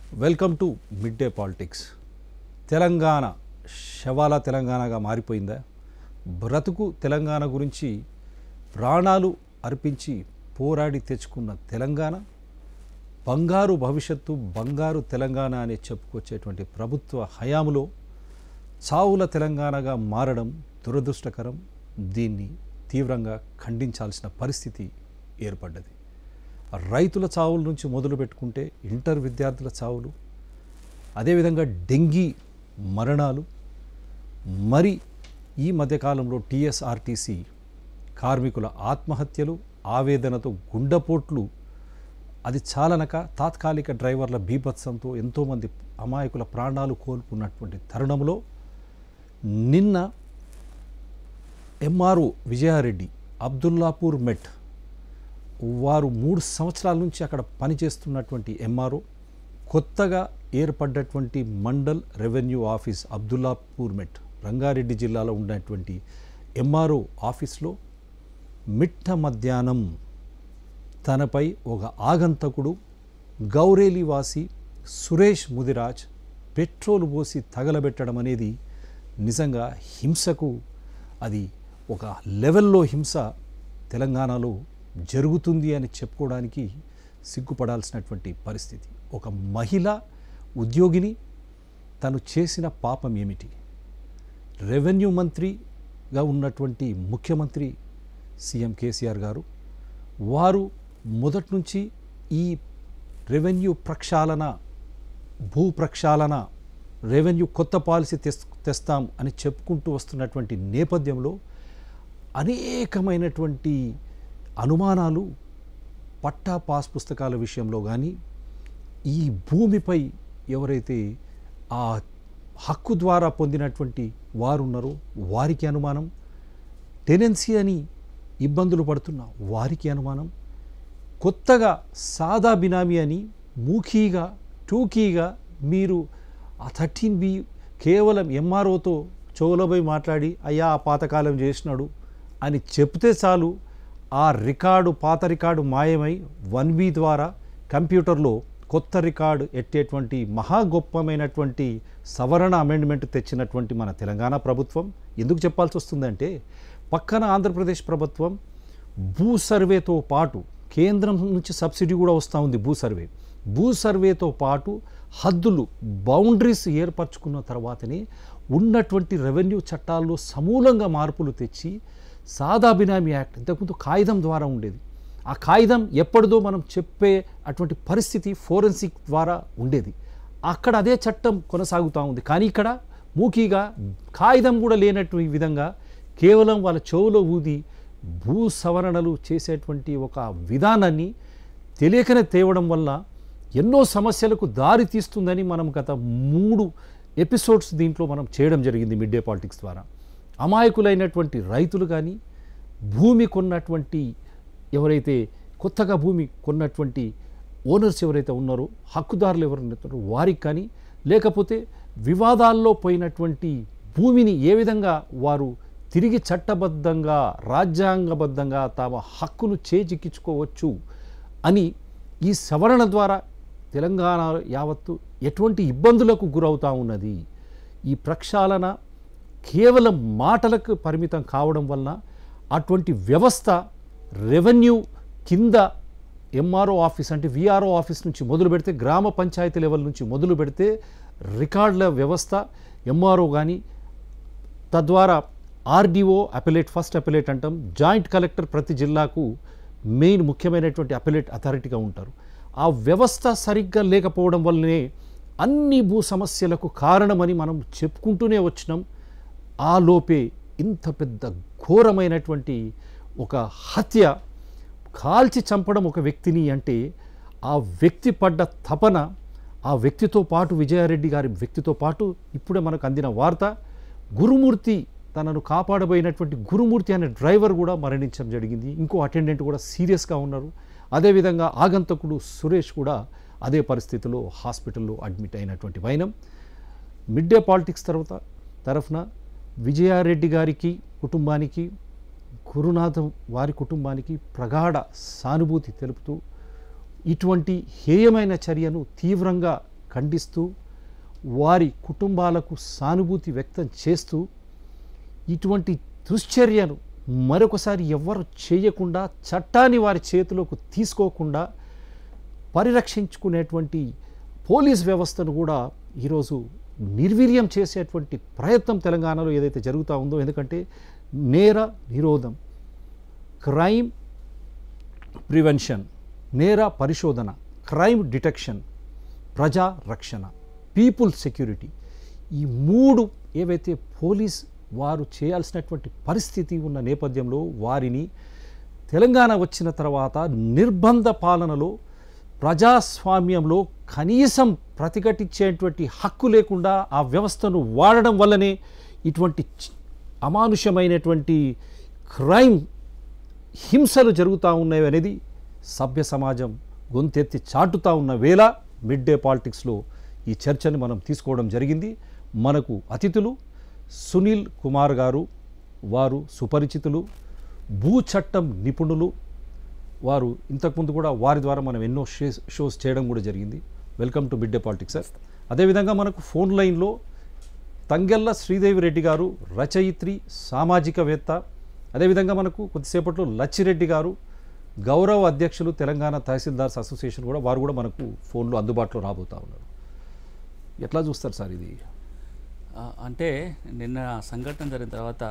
Welcome to mid day politics Telangana శవాల తెలంగాణగా మారిపోయిందా బ్రతుకు తెలంగాణ గురించి ప్రాణాలు అర్పించి పోరాడి తెచ్చుకున్న తెలంగాణ బంగారు భవిష్యత్తు బంగారు తెలంగాణ అని చెప్పుకొచ్చేటువంటి ప్రభుత్వ హయాములో చావుల తెలంగాణగా మారడం దురదృష్టకరం దీన్ని తీవ్రంగా ఖండించాల్సిన పరిస్థితి ఏర్పడ్డది రైతుల చావుల నుంచి మొదలు పెట్టుకుంటే ఇంటర్ విద్యార్థుల చావులు అదేవిధంగా డెంగీ మరణాలు మరి ఈ మధ్యకాలంలో టీఎస్ఆర్టీసీ కార్మికుల ఆత్మహత్యలు ఆవేదనతో గుండెపోట్లు అది చాలనక తాత్కాలిక డ్రైవర్ల బీభత్సంతో ఎంతోమంది అమాయకుల ప్రాణాలు కోల్పోయినటువంటి తరుణంలో నిన్న ఎంఆర్ఓ విజయారెడ్డి అబ్దుల్లాపూర్ మెట్ వారు మూడు సంవత్సరాల నుంచి అక్కడ పనిచేస్తున్నటువంటి ఎంఆర్ఓ కొత్తగా ఏర్పడ్డటువంటి mandal revenue office Abdullapurmet Rangareddy జిల్లాలో ఉన్నటువంటి ఎంఆర్ఓ ఆఫీస్లో మిట్ట మధ్యాహ్నం తనపై ఒక ఆగంతకుడు గౌరేలి వాసి సురేష్ ముదిరాజ్ పెట్రోల్ పోసి తగలబెట్టడం అనేది నిజంగా హింసకు అది ఒక లెవెల్లో హింస తెలంగాణలో జరుగుతుంది అని చెప్పుకోవడానికి సిగ్గుపడాల్సినటువంటి పరిస్థితి ఒక మహిళ ఉద్యోగిని తను చేసిన పాపం ఏమిటి రెవెన్యూ మంత్రిగా ఉన్నటువంటి ముఖ్యమంత్రి సీఎం కేసీఆర్ గారు వారు మొదటి నుంచి ఈ రెవెన్యూ ప్రక్షాళన భూ ప్రక్షాళన రెవెన్యూ కొత్త పాలసీ తెస్ తెస్తాం అని చెప్పుకుంటూ వస్తున్నటువంటి నేపథ్యంలో అనేకమైనటువంటి అనుమానాలు పట్టా పాస్ పుస్తకాల విషయంలో కానీ ఈ భూమిపై ఎవరైతే ఆ హక్కు ద్వారా పొందినటువంటి వారు ఉన్నారో వారికి అనుమానం టెనెన్సీ అని ఇబ్బందులు పడుతున్న వారికి అనుమానం కొత్తగా సాదా బినామీ అని మూకీగా టూకీగా మీరు ఆ థర్టీన్ బి కేవలం ఎంఆర్ఓతో చోలబోయి మాట్లాడి అయ్యా ఆ పాతకాలం చేసినాడు అని చెప్తే చాలు ఆ రికార్డు పాత రికార్డు మాయమై వన్ బి ద్వారా కంప్యూటర్లో కొత్త రికార్డు ఎట్టేటువంటి మహా గొప్పమైనటువంటి సవరణ అమెండ్మెంట్ తెచ్చినటువంటి మన తెలంగాణ ప్రభుత్వం ఎందుకు చెప్పాల్సి వస్తుందంటే పక్కన ఆంధ్రప్రదేశ్ ప్రభుత్వం భూ సర్వేతో పాటు కేంద్రం నుంచి సబ్సిడీ కూడా వస్తూ ఉంది భూ సర్వే భూ సర్వేతో పాటు హద్దులు బౌండరీస్ ఏర్పరచుకున్న తర్వాతనే ఉన్నటువంటి రెవెన్యూ చట్టాల్లో సమూలంగా మార్పులు తెచ్చి సాదా బినామీ యాక్ట్ ఇంతకుముందు కాగితం ద్వారా ఉండేది ఆ కాగితం ఎప్పటిదో మనం చెప్పే అటువంటి పరిస్థితి ఫోరెన్సిక్ ద్వారా ఉండేది అక్కడ అదే చట్టం కొనసాగుతూ ఉంది కానీ ఇక్కడ మూకీగా కాగితం కూడా లేనట్టు ఈ విధంగా కేవలం వాళ్ళ చెవులో ఊది భూ సవరణలు చేసేటువంటి ఒక విధానాన్ని తెలియకనే తేవడం వల్ల ఎన్నో సమస్యలకు దారి తీస్తుందని మనం గత మూడు ఎపిసోడ్స్ దీంట్లో మనం చేయడం జరిగింది మిడ్ డే పాలిటిక్స్ ద్వారా అమాయకులైనటువంటి రైతులు కానీ భూమి కొన్నటువంటి ఎవరైతే కొత్తగా భూమి కొన్నటువంటి ఓనర్స్ ఎవరైతే ఉన్నారో హక్కుదారులు ఎవరైతే ఉన్నారో వారికి కానీ లేకపోతే వివాదాల్లో పోయినటువంటి భూమిని ఏ విధంగా వారు తిరిగి చట్టబద్ధంగా రాజ్యాంగబద్ధంగా తమ హక్కును చేజిక్కించుకోవచ్చు అని ఈ సవరణ ద్వారా తెలంగాణ యావత్తు ఎటువంటి ఇబ్బందులకు గురవుతూ ఉన్నది ఈ ప్రక్షాళన కేవలం మాటలకు పరిమితం కావడం వలన అటువంటి వ్యవస్థ రెవెన్యూ కింద ఎంఆర్ఓ ఆఫీస్ అంటే విఆర్ఓ ఆఫీస్ నుంచి మొదలు పెడితే గ్రామ పంచాయతీ లెవెల్ నుంచి మొదలు పెడితే రికార్డుల వ్యవస్థ ఎంఆర్ఓ కానీ తద్వారా ఆర్డీఓ అపెలేట్ ఫస్ట్ అపెలేట్ అంటాం జాయింట్ కలెక్టర్ ప్రతి జిల్లాకు మెయిన్ ముఖ్యమైనటువంటి అపెలేట్ అథారిటీగా ఉంటారు ఆ వ్యవస్థ సరిగ్గా లేకపోవడం వల్లనే అన్ని భూ సమస్యలకు కారణమని మనం చెప్పుకుంటూనే వచ్చినాం ఆ లోపే ఇంత పెద్ద ఘోరమైనటువంటి ఒక హత్య కాల్చి చంపడం ఒక వ్యక్తిని అంటే ఆ వ్యక్తి పడ్డ తపన ఆ వ్యక్తితో పాటు విజయారెడ్డి గారి వ్యక్తితో పాటు ఇప్పుడే మనకు అందిన వార్త గురుమూర్తి తనను కాపాడబోయినటువంటి గురుమూర్తి అనే డ్రైవర్ కూడా మరణించడం జరిగింది ఇంకో అటెండెంట్ కూడా సీరియస్గా ఉన్నారు అదేవిధంగా ఆగంతకుడు సురేష్ కూడా అదే పరిస్థితిలో హాస్పిటల్లో అడ్మిట్ అయినటువంటి వైనం మిడ్ డే పాలిటిక్స్ తర్వాత తరఫున విజయారెడ్డి గారికి కుటుంబానికి గురునాథం వారి కుటుంబానికి ప్రగాఢ సానుభూతి తెలుపుతూ ఇటువంటి హేయమైన చర్యను తీవ్రంగా ఖండిస్తూ వారి కుటుంబాలకు సానుభూతి వ్యక్తం చేస్తూ ఇటువంటి దుశ్చర్యను మరొకసారి ఎవ్వరు చేయకుండా చట్టాన్ని వారి చేతిలోకి తీసుకోకుండా పరిరక్షించుకునేటువంటి పోలీస్ వ్యవస్థను కూడా ఈరోజు నిర్వీర్యం చేసేటువంటి ప్రయత్నం తెలంగాణలో ఏదైతే జరుగుతూ ఉందో ఎందుకంటే నేర నిరోధం క్రైమ్ ప్రివెన్షన్ నేర పరిశోధన క్రైమ్ డిటెక్షన్ ప్రజా రక్షణ పీపుల్ సెక్యూరిటీ ఈ మూడు ఏవైతే పోలీస్ వారు చేయాల్సినటువంటి పరిస్థితి ఉన్న నేపథ్యంలో వారిని తెలంగాణ వచ్చిన తర్వాత నిర్బంధ పాలనలో ప్రజాస్వామ్యంలో కనీసం ప్రతిఘటించేటువంటి హక్కు లేకుండా ఆ వ్యవస్థను వాడడం వల్లనే ఇటువంటి చ- అమానుషమైనటువంటి క్రైమ్ హింసలు జరుగుతూ ఉన్నాయి అనేది సభ్య సమాజం గొంతెత్తి చాటుతా ఉన్న వేళ మిడ్ డే పాలిటిక్స్లో ఈ చర్చని మనం తీసుకోవడం జరిగింది మనకు అతిథులు సునీల్ కుమార్ గారు వారు సుపరిచితులు భూ చట్టం నిపుణులు వారు ఇంతకుముందు కూడా వారి ద్వారా మనం ఎన్నో షేస్ షోస్ చేయడం కూడా జరిగింది welcome to mid day politics sir అదేవిధంగా మనకు ఫోన్ లైన్లో తంగెల్ల శ్రీదేవి రెడ్డి గారు రచయిత్రి సామాజికవేత్త అదేవిధంగా మనకు కొద్దిసేపట్లో లచ్చిరెడ్డి గారు గౌరవ అధ్యక్షులు తెలంగాణ తహసీల్దార్స్ అసోసియేషన్ కూడా వారు కూడా మనకు ఫోన్లో అందుబాటులో రాబోతా ఉన్నారు ఎట్లా చూస్తారు సార్ ఇది ఆ, అంటే నిన్న సంఘటన జరిగిన తర్వాత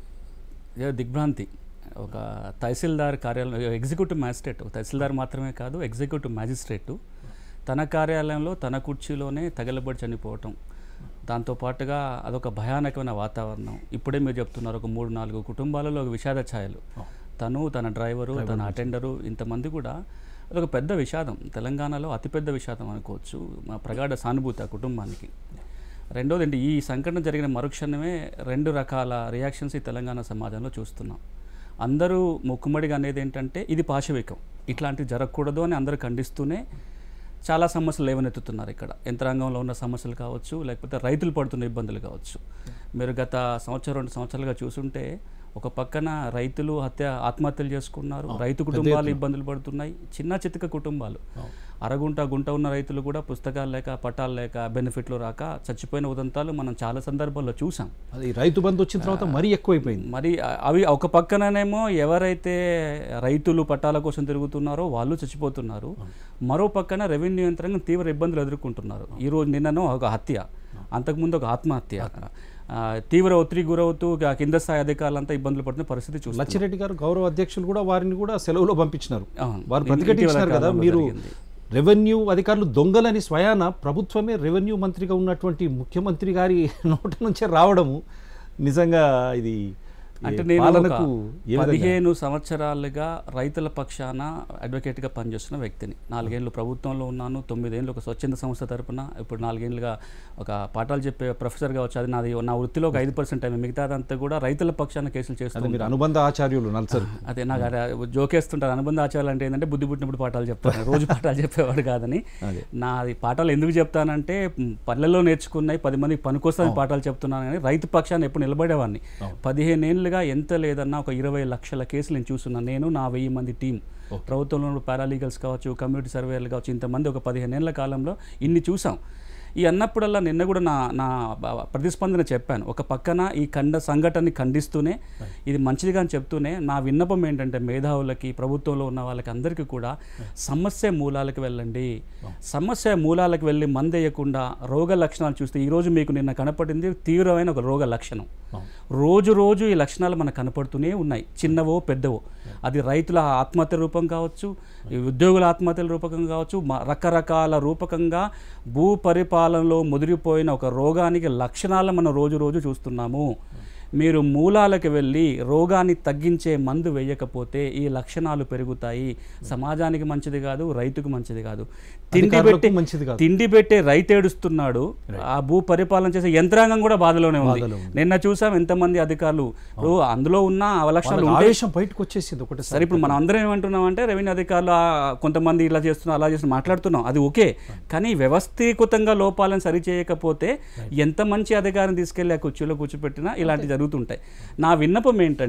ఏదో దిగ్భ్రాంతి ఒక తహసీల్దార్ కార్యాలయం ఎగ్జిక్యూటివ్ మ్యాజిస్ట్రేట్ తహసీల్దార్ మాత్రమే కాదు ఎగ్జిక్యూటివ్ మ్యాజిస్ట్రేటు తన కార్యాలయంలో తన కుర్చీలోనే తగలబడి చనిపోవటం దాంతోపాటుగా అదొక భయానకమైన వాతావరణం ఇప్పుడే మీరు చెప్తున్నారు ఒక మూడు నాలుగు కుటుంబాలలో ఒక విషాద ఛాయలు తను తన డ్రైవరు తన అటెండరు ఇంతమంది కూడా అదొక పెద్ద విషాదం తెలంగాణలో అతిపెద్ద విషాదం అనుకోవచ్చు మా ప్రగాఢ సానుభూతి ఆ కుటుంబానికి రెండోది ఏంటి ఈ సంఘటన జరిగిన మరుక్షణమే రెండు రకాల రియాక్షన్స్ ఈ తెలంగాణ సమాజంలో చూస్తున్నాం అందరూ మొక్కుమడిగా అనేది ఏంటంటే ఇది పాశవికం ఇట్లాంటివి జరగకూడదు అని అందరూ ఖండిస్తూనే చాలా సమస్యలు లేవనెత్తుతున్నారు ఇక్కడ యంత్రాంగంలో ఉన్న సమస్యలు కావచ్చు లేకపోతే రైతులు పడుతున్న ఇబ్బందులు కావచ్చు మీరు గత సంవత్సరం రెండు సంవత్సరాలుగా చూసుంటే ఒక పక్కన రైతులు హత్య ఆత్మహత్యలు చేసుకున్నారు రైతు కుటుంబాలు ఇబ్బందులు పడుతున్నాయి చిన్న చితక కుటుంబాలు అరగుంట గుంట ఉన్న రైతులు కూడా పుస్తకాలు లేక పట్టాలు లేక బెనిఫిట్లు రాక చచ్చిపోయిన ఉదంతాలు మనం చాలా సందర్భాల్లో చూసాం అది రైతు బంధు వచ్చిన తర్వాత మరీ ఎక్కువైపోయింది మరి ఆ- అవి ఒక పక్కననేమో ఎవరైతే రైతులు పట్టాల కోసం తిరుగుతున్నారో వాళ్ళు చచ్చిపోతున్నారు మరో పక్కన రెవెన్యూ యంత్రాంగం తీవ్ర ఇబ్బందులు ఎదుర్కొంటున్నారు ఈ రోజు నిన్ననో ఒక హత్య అంతకుముందు ఒక ఆత్మహత్య ఆ, తీవ్ర ఒత్తిడి గురవుతూ ఆ కింద స్థాయి అధికారులంతా ఇబ్బందులు పడుతున్న పరిస్థితి చూస్తున్నాం లచ్చిరెడ్డి గారు గౌరవ అధ్యక్షులు కూడా వారిని కూడా సెలవులో పంపించినారు అవును. వారు ఇటీవల ప్రతిఘటించినారు కదా కాలంలో మీరు జరిగింది. రెవెన్యూ అధికారులు దొంగలని స్వయాన ప్రభుత్వమే రెవెన్యూ మంత్రిగా ఉన్నటువంటి ముఖ్యమంత్రి గారి నోట నుంచే రావడము నిజంగా ఇది అంటే ఏ నేను పాలనకు ఒక ఏ విధంగా- పదిహేను సంవత్సరాలుగా రైతుల పక్షాన అడ్వకేట్గా పనిచేస్తున్న వ్యక్తిని నాలుగేళ్ళు ప్రభుత్వంలో ఉన్నాను తొమ్మిదేళ్ళు ఒక స్వచ్ఛంద సంస్థ తరపున ఇప్పుడు నాలుగేళ్ళుగా ఒక పాఠాలు చెప్పే ప్రొఫెసర్గా వచ్చి అది నాది నా వృత్తిలో ఒక ఐదు పర్సెంట్ టైం మిగతాదంతా కూడా రైతుల పక్షాన కేసులు అదే చేస్తాను మీరు అనుబంధ ఆచార్యులు నల్సర్ అదే నాకు అదే జోకేస్తుంటారు అనుబంధ ఆచారాలు అంటే ఏంటంటే బుద్ధి పుట్టినప్పుడు పాఠాలు చెప్తాను రోజు పాఠాలు చెప్పేవాడు కాదని అదే. నాది పాఠాలు ఎందుకు చెప్తానంటే మ్, పల్లెల్లో నేర్చుకున్నాయి పది మందికి పనికొస్తాయని పాఠాలు చెప్తున్నాను కానీ రైతు పక్షాన్ని ఎప్పుడు నిలబడేవాడిని పదిహేను ఏళ్ళుగా ఎంత లేదన్నా ఒక ఇరవై లక్షల కేసులు నేను చూస్తున్నాను నేను నా వెయ్యి మంది టీం ప్రభుత్వంలో పారాలీగల్స్ కావచ్చు కమ్యూనిటీ సర్వేలు కావచ్చు ఇంతమంది ఒక పదిహేను ఏళ్ళ కాలంలో ఇన్ని చూసాం ఈ అన్నప్పుడల్లా నిన్న కూడా నా నా బ- ప్రతిస్పందన చెప్పాను ఒక పక్కన ఈ ఖండ సంఘటనని ఖండిస్తూనే ఇది మంచిదిగా అని చెప్తూనే నా విన్నపం ఏంటంటే మేధావులకి ప్రభుత్వంలో ఉన్న వాళ్ళకి అందరికీ కూడా సమస్య మూలాలకు వెళ్ళండి సమస్య మూలాలకు వెళ్ళి మందేయకుండా రోగ లక్షణాలు చూస్తే ఈరోజు మీకు నిన్న కనపడింది తీవ్రమైన ఒక రోగ లక్షణం రోజు రోజు ఈ లక్షణాలు మనకు కనపడుతూనే ఉన్నాయి చిన్నవో పెద్దవో అది రైతుల ఆత్మహత్య రూపం కావచ్చు ఈ ఉద్యోగుల ఆత్మహత్యల రూపకం కావచ్చు మ- రకరకాల రూపకంగా భూ పరిపాలనలో ముదిరిపోయిన ఒక రోగానికి లక్షణాలు మనం రోజు రోజు చూస్తున్నాము మీరు మూలాలకు వెళ్ళి రోగాన్ని తగ్గించే మందు వేయకపోతే ఈ లక్షణాలు పెరుగుతాయి సమాజానికి మంచిది కాదు రైతుకు మంచిది కాదు తిండి అధికారులకు పెట్టి మంచిది కాదు. తిండి పెట్టే రైతు ఏడుస్తున్నాడు ఆ భూ పరిపాలన చేసే యంత్రాంగం కూడా బాధలోనే ఉంది బాధలో ఉంది. నిన్న చూసాం ఎంతమంది అధికారులు ఇప్పుడు అందులో ఉన్న అవలక్షణాలు వాళ్ళకి ఉంటాయి ఆవేశం బయటకు వచ్చేసింది ఒకటేసారి సరే ఇప్పుడు మనం అందరం ఏమంటున్నాం అంటే రెవెన్యూ అధికారులు ఆ, కొంతమంది ఇలా చేస్తున్నారు అలా చేస్తున్నారు మాట్లాడుతున్నాం అది ఓకే కానీ వ్యవస్థీకృతంగా లోపాలను సరిచేయకపోతే ఎంత మంచి అధికారం తీసుకెళ్ళి ఆ కుర్చీలో కూర్చోపెట్టినా ఇలాంటివి జరుగుతుంటాయి నా విన్నపం ఏంటంటే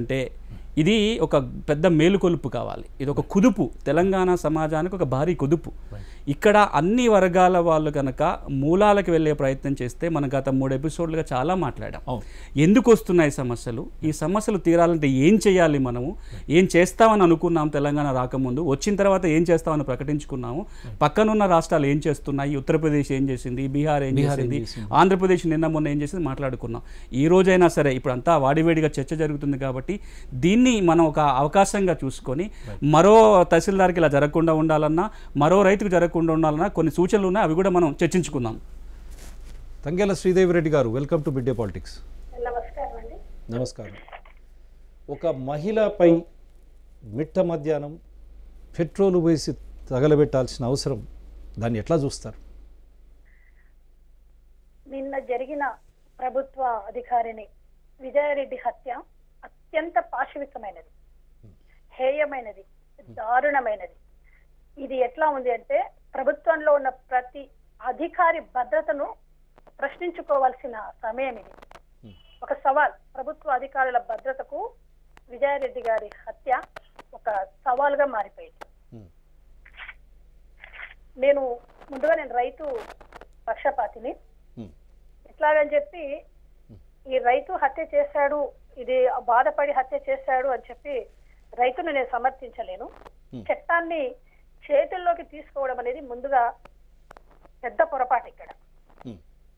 ఇది ఒక పెద్ద మేలుకొలుపు కావాలి ఇది ఒక కుదుపు తెలంగాణ సమాజానికి ఒక భారీ కుదుపు ఇక్కడ అన్ని వర్గాల వాళ్ళు కనుక మూలాలకు వెళ్ళే ప్రయత్నం చేస్తే మనం గత మూడు ఎపిసోడ్లుగా చాలా మాట్లాడాం అవును. ఎందుకు వస్తున్నాయి సమస్యలు ఈ సమస్యలు తీరాలంటే ఏం చేయాలి మనము ఏం చేస్తామని అనుకున్నాం తెలంగాణ రాకముందు వచ్చిన తర్వాత ఏం చేస్తామని ప్రకటించుకున్నాము పక్కనున్న రాష్ట్రాలు ఏం చేస్తున్నాయి ఉత్తరప్రదేశ్ ఏం చేసింది బీహార్ ఏం బీహార్ ఏం చేసింది చేసింది? ఆంధ్రప్రదేశ్ నిన్న మొన్న ఏం చేసింది మాట్లాడుకున్నాం ఈ రోజైనా సరే ఇప్పుడు అంతా వాడివేడిగా చర్చ జరుగుతుంది కాబట్టి దీన్ని మనం ఒక అవకాశంగా చూసుకొని మరో తహసీల్దార్కి ఇలా జరగకుండా ఉండాలన్నా మరో రైతుకు జరగకుండా ఉండాలన్నా కొన్ని సూచనలు ఉన్నాయి అవి కూడా మనం చర్చించుకుందాం Tangella Sridevi Reddy garu welcome to mid day politics నమస్కారం అండి నమస్కారం ఒక మహిళపై మిట్ట మధ్యాహ్నం పెట్రోల్ వేసి తగలబెట్టాల్సిన అవసరం దాన్ని ఎట్లా చూస్తారు నిన్న జరిగిన ప్రభుత్వ అధికారిని విజయారెడ్డి హత్య అత్యంత పాశవికమైనది హేయమైనది దారుణమైనది ఇది ఎట్లా ఉంది అంటే ప్రభుత్వంలో ఉన్న ప్రతి అధికారి భద్రతను ప్రశ్నించుకోవాల్సిన సమయం ఇది ఒక సవాల్ ప్రభుత్వ అధికారుల భద్రతకు విజయారెడ్డి గారి హత్య ఒక సవాల్గా మారిపోయింది Hmm. నేను ముందుగా నేను రైతు పక్షపాతిని Hmm. ఎట్లాగని చెప్పి ఈ రైతు హత్య చేశాడు ఇది బాధపడి హత్య చేశాడు అని చెప్పి రైతును నేను సమర్థించలేను Hmm. చట్టాన్ని చేతుల్లోకి తీసుకోవడం అనేది ముందుగా పెద్ద పొరపాటు ఇక్కడ Hmm.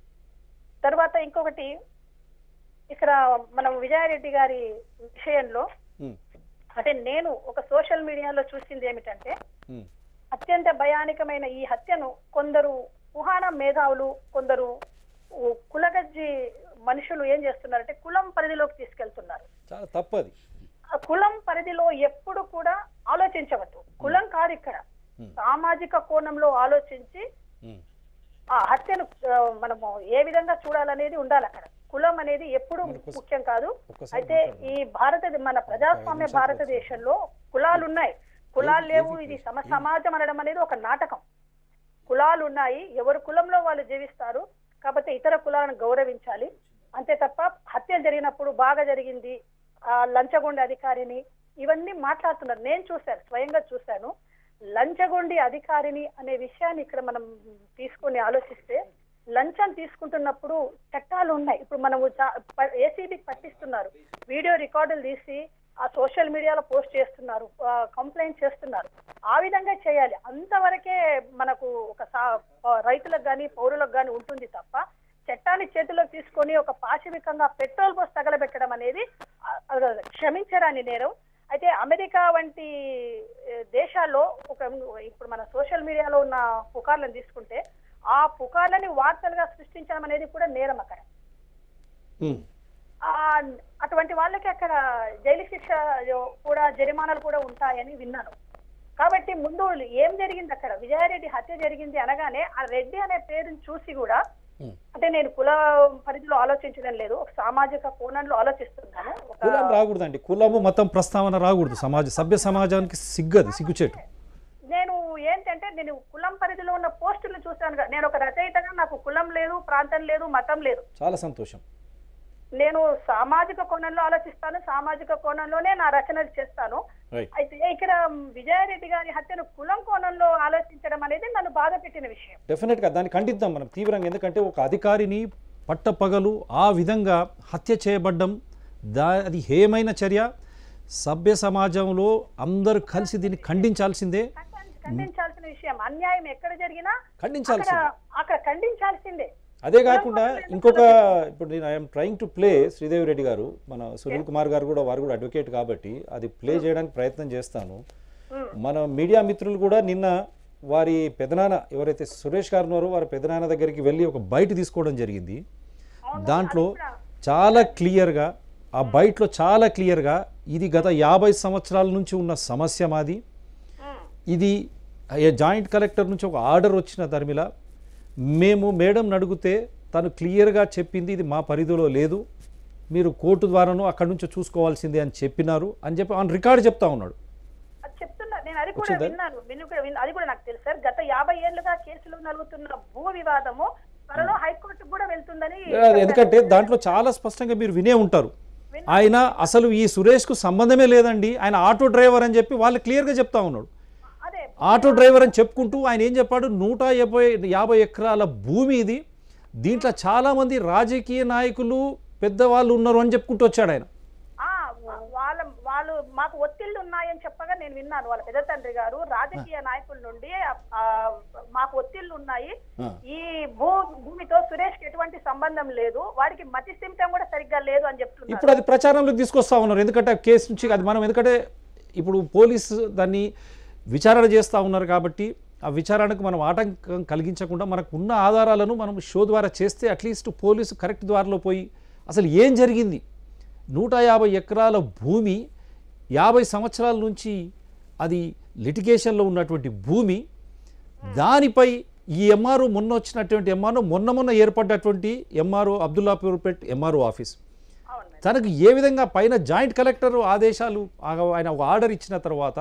తర్వాత ఇంకొకటి ఇక్కడ మనం విజయారెడ్డి గారి విషయంలో ఉమ్, అంటే నేను ఒక సోషల్ మీడియాలో చూసింది ఏమిటంటే ఉమ్, అత్యంత భయానకమైన ఈ హత్యను కొందరు కుహాన మేధావులు కొందరు ఉ- కులగజ్జి మనుషులు ఏం చేస్తున్నారంటే కులం పరిధిలోకి తీసుకెళ్తున్నారు చాలా తప్పది ఆ కులం పరిధిలో ఎప్పుడు కూడా ఆలోచించవద్దు కులం కాదు ఇక్కడ Hmm. సామాజిక కోణంలో ఆలోచించి ఉమ్, ఆ హత్యను ఆ, మనము ఏ విధంగా చూడాలనేది ఉండాలి అక్కడ కులం అనేది ఎప్పుడు మనకోసం- ముఖ్యం కాదు ఒక్కసారి అయితే ఈ భారత మన ప్రజాస్వామ్య భారతదేశంలో కులాలు ఉన్నాయి కులాలు లేవు ఇది సమ సమాజం అనడం అనేది ఒక నాటకం కులాలు ఉన్నాయి ఎవరు కులంలో వాళ్ళు జీవిస్తారు కాబట్టి ఇతర కులాలను గౌరవించాలి అంతే తప్ప హత్య జరిగినప్పుడు బాగా జరిగింది ఆ లంచగొండి అధికారిని ఇవన్నీ మాట్లాడుతున్నారు నేను చూశాను స్వయంగా చూశాను లంచగొండి అధికారిని అనే విషయాన్ని ఇక్కడ మనం తీసుకొని ఆలోచిస్తే లంచం తీసుకుంటున్నప్పుడు చట్టాలు ఉన్నాయి ఇప్పుడు మనము ఏసీబీకి పట్టిస్తున్నారు వీడియో రికార్డులు తీసి ఆ సోషల్ మీడియాలో పోస్ట్ చేస్తున్నారు కంప్లైంట్ చేస్తున్నారు ఆ విధంగా చేయాలి అంతవరకే మనకు ఒక సా- ఆ, రైతులకు కానీ పౌరులకు కానీ ఉంటుంది తప్ప చట్టాన్ని చేతిలోకి తీసుకొని ఒక పాశవికంగా పెట్రోల్ పోసి తగలబెట్టడం అనేది ఆ, ఆ, క్షమించరాని నేరం అయితే అమెరికా వంటి ఏ, దేశాల్లో ఒక ఇప్పుడు మన సోషల్ మీడియాలో ఉన్న పుకార్లను తీసుకుంటే ఆ పుకార్లని వార్తలుగా సృష్టించడం అనేది కూడా నేరం అక్కడ ఉమ్, ఆ, అటువంటి వాళ్ళకి అక్కడ జైలు శిక్ష కూడా జరిమానాలు కూడా ఉంటాయని విన్నాను కాబట్టి ముందు ఏం జరిగింది అక్కడ విజయారెడ్డి హత్య జరిగింది అనగానే ఆ రెడ్డి అనే పేరుని చూసి కూడా ఉమ్. అంటే నేను కుల పరిధిలో ఆలోచించడం లేదు ఒక సామాజిక కోణంలో ఆలోచిస్తున్నాను ఒక కులం రాకూడదండి కులము మతం ప్రస్తావన రాకూడదు సమాజ సభ్య సమాజానికి సిగ్గది సిగ్గుచేటు నేను ఏంటంటే నేను కులం పరిధిలో ఉన్న పోస్టులు చూశాను కదా. నేను ఒక రచయితగా నాకు కులం లేదు ప్రాంతం లేదు మతం లేదు చాలా సంతోషం నేను సామాజిక కోణంలో ఆలోచిస్తాను సామాజిక కోణంలోనే నా రచనలు చేస్తాను రైట్ అయితే ఇక్కడ విజయారెడ్డి గారి హత్యను కులం కోణంలో ఆలోచించడం అనేది నన్ను బాధ పెట్టిన విషయం డెఫినెట్గా దాన్ని ఖండిద్దాం మనం తీవ్రంగా ఎందుకంటే ఒక అధికారిని పట్టపగలు ఆ విధంగా హత్య చేయబడ్డం దా అది హేయమైన చర్య సభ్య సమాజంలో అందరూ కలిసి దీన్ని ఖండించాల్సిందే ఖండించాల్సిన విషయం అన్యాయం ఎక్కడ జరిగినా అక్కడ ఖండించాల్సిందే అక్కడ ఖండించాల్సిందే అదే కాకుండా ఇంకొక ఇప్పుడు నేను I'm trying to play Sridevi Reddy garu మన సునీల్ కుమార్ గారు కూడా వారు కూడా అడ్వకేట్ కాబట్టి అది ప్లే చేయడానికి ప్రయత్నం చేస్తాను Hmm. మన మీడియా మిత్రులు కూడా నిన్న వారి పెదనాన్న ఎవరైతే సురేష్ గారు ఉన్నారో వారి పెదనాన్న దగ్గరికి వెళ్ళి ఒక బయట తీసుకోవడం జరిగింది దాంట్లో చాలా క్లియర్గా ఆ బయటలో చాలా క్లియర్గా ఇది గత యాభై సంవత్సరాల నుంచి ఉన్న సమస్య మాది ఉమ్, ఇది ఏ జాయింట్ కలెక్టర్ నుంచి ఒక ఆర్డర్ వచ్చిన ధర్మిల మేము మేడం అడిగితే తను క్లియర్గా చెప్పింది ఇది మా పరిధిలో లేదు మీరు కోర్టు ద్వారానో అక్కడి నుంచి చూసుకోవాల్సిందే అని చెప్పినారు అని చెప్పి ఆన్ రికార్డ్ చెప్తా ఉన్నాడు అది చెప్తున్నా నేను అది కూడా వచ్చిందా? విన్నాను విని కూడా విన్- అది కూడా నాకు తెలుసు సార్ గత యాభై ఏళ్లుగా కేసులు నలుగుతున్న భూ వివాదము త్వరలో హైకోర్టుకు కూడా వెళ్తుందని అది ఎందుకంటే దాంట్లో చాలా స్పష్టంగా మీరు వినే ఉంటారు ఆయన అసలు ఈ సురేష్కు సంబంధమే లేదండి ఆయన ఆటో డ్రైవర్ అని చెప్పి వాళ్ళు క్లియర్గా చెప్తా ఉన్నాడు అదే ఆటో డ్రైవర్ అని చెప్పుకుంటూ ఆయన ఏం చెప్పాడు నూట యాభై యాభై ఎకరాల భూమి ఇది దీంట్లో చాలామంది రాజకీయ నాయకులు పెద్దవాళ్ళు ఉన్నారు అని చెప్పుకుంటూ వచ్చాడు ఆయన ఆ, వాళ్ళ వాళ్ళు మాకు ఒత్తిళ్లు ఉన్నాయని చెప్పగా నేను విన్నాను వాళ్ళ పెద్ద తండ్రి గారు రాజకీయ నాయకుల నుండి ఆ, మాకు ఒత్తిళ్లు ఉన్నాయి ఈ భూ భూమితో సురేష్ కి ఎటువంటి సంబంధం లేదు వాడికి మతి స్థిమితం కూడా సరిగ్గా లేదు అని చెప్తున్నారు ఇప్పుడు అది ప్రచారంలోకి తీసుకొస్తా ఉన్నారు ఎందుకంటే ఆ కేసు నుంచి అది మనం ఎందుకంటే ఇప్పుడు పోలీసు దాన్ని విచారణ చేస్తూ ఉన్నారు కాబట్టి ఆ విచారణకు మనం ఆటంకం కలిగించకుండా మనకు ఉన్న ఆధారాలను మనం షో ద్వారా చేస్తే అట్లీస్ట్ పోలీసు కరెక్ట్ ద్వారాలో పోయి అసలు ఏం జరిగింది నూట యాభై ఎకరాల భూమి యాభై సంవత్సరాల నుంచి అది లిటిగేషన్లో ఉన్నటువంటి భూమి దానిపై ఈ ఎంఆర్ఓ మొన్న వచ్చినటువంటి ఎంఆర్ఓ మొన్న మొన్న ఏర్పడ్డటువంటి ఎంఆర్ఓ అబ్దుల్లాపూర్పేట్ ఎంఆర్ఓ ఆఫీస్ అవును మేడం. తనకు ఏ విధంగా పైన జాయింట్ కలెక్టర్ ఆదేశాలు ఆ- ఆయన ఒక ఆర్డర్ ఇచ్చిన తర్వాత